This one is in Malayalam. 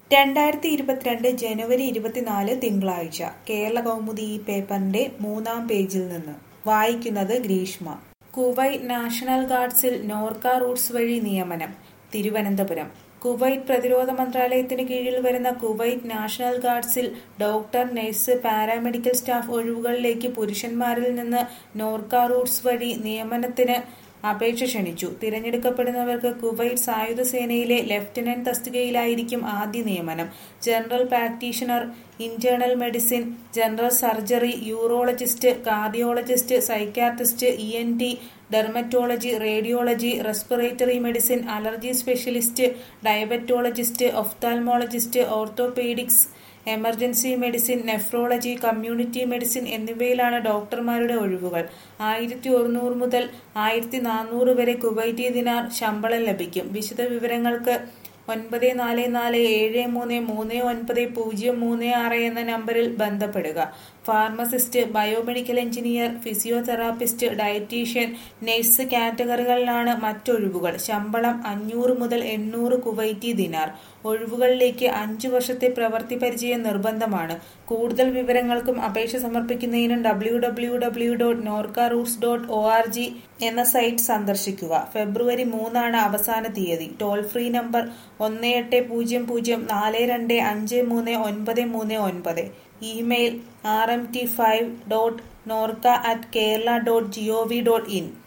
രണ്ടായിരത്തി ഇരുപത്തിരണ്ട് ജനുവരി ഇരുപത്തിനാല് തിങ്കളാഴ്ച കേരള കൗമുദി ഈ പേപ്പറിന്റെ മൂന്നാം പേജിൽ നിന്ന് വായിക്കുന്നത് ഗ്രീഷ്മ കുവൈറ്റ് നാഷണൽ ഗാർഡ്സിൽ നോർക്ക റൂട്ട്സ് വഴി നിയമനം തിരുവനന്തപുരം കുവൈറ്റ് പ്രതിരോധ മന്ത്രാലയത്തിന് കീഴിൽ വരുന്ന കുവൈറ്റ് നാഷണൽ ഗാർഡ്സിൽ ഡോക്ടർ നഴ്സ് പാരാമെഡിക്കൽ സ്റ്റാഫ് ഒഴിവുകളിലേക്ക് പുരുഷന്മാരിൽ നിന്ന് നോർക്ക റൂട്ട്സ് വഴി നിയമനത്തിന് അപേക്ഷ ക്ഷണിച്ചു തിരഞ്ഞെടുക്കപ്പെടുന്നവർക്ക് കുവൈറ്റ് സായുധ സേനയിലെ ലഫ്റ്റനന്റ് തസ്തികയിലായിരിക്കും ആദ്യ നിയമനം general practitioner internal medicine general surgery urologist cardiologist psychiatrist E N T dermatology radiology respiratory medicine allergy specialist diabetologist ophthalmologist orthopaedics emergency medicine nephrology community medicine എന്നിവയിലാണ് ഡോക്ടർമാരുടെ ഒഴിവുകൾ ആയിരത്തി ഒരുന്നൂറ് മുതൽ ആയിരത്തി നാനൂറ് വരെ കുവൈറ്റി ദിനാർ ശമ്പളം ലഭിക്കും വിശദ വിവരങ്ങൾക്ക് ഒൻപത് നാല് നാല് ഏഴ് മൂന്ന് മൂന്ന് ഒൻപത് പൂജ്യം മൂന്ന് ആറ് എന്ന നമ്പറിൽ ബന്ധപ്പെടുക pharmacist biomedical engineer physiotherapist dietitian nurse കാറ്റഗറികളിലാണ് മറ്റൊഴിവുകൾ ശമ്പളം അഞ്ഞൂറ് മുതൽ എണ്ണൂറ് കുവൈറ്റി ദിനാർ ഒഴിവുകളിലേക്ക് അഞ്ചു വർഷത്തെ പ്രവൃത്തി പരിചയം നിർബന്ധമാണ് കൂടുതൽ വിവരങ്ങൾക്കും അപേക്ഷ സമർപ്പിക്കുന്നതിനും W W W dot Norka Roots dot O R G എന്ന സൈറ്റ് സന്ദർശിക്കുക ഫെബ്രുവരി മൂന്നാണ് അവസാന തീയതി ടോൾ ഫ്രീ നമ്പർ ഒന്ന് എട്ട് പൂജ്യം പൂജ്യം നാല് രണ്ട് അഞ്ച് മൂന്ന് ഒൻപത് മൂന്ന് ഒൻപത് email R M T five dot Norka at Kerala dot G O V dot in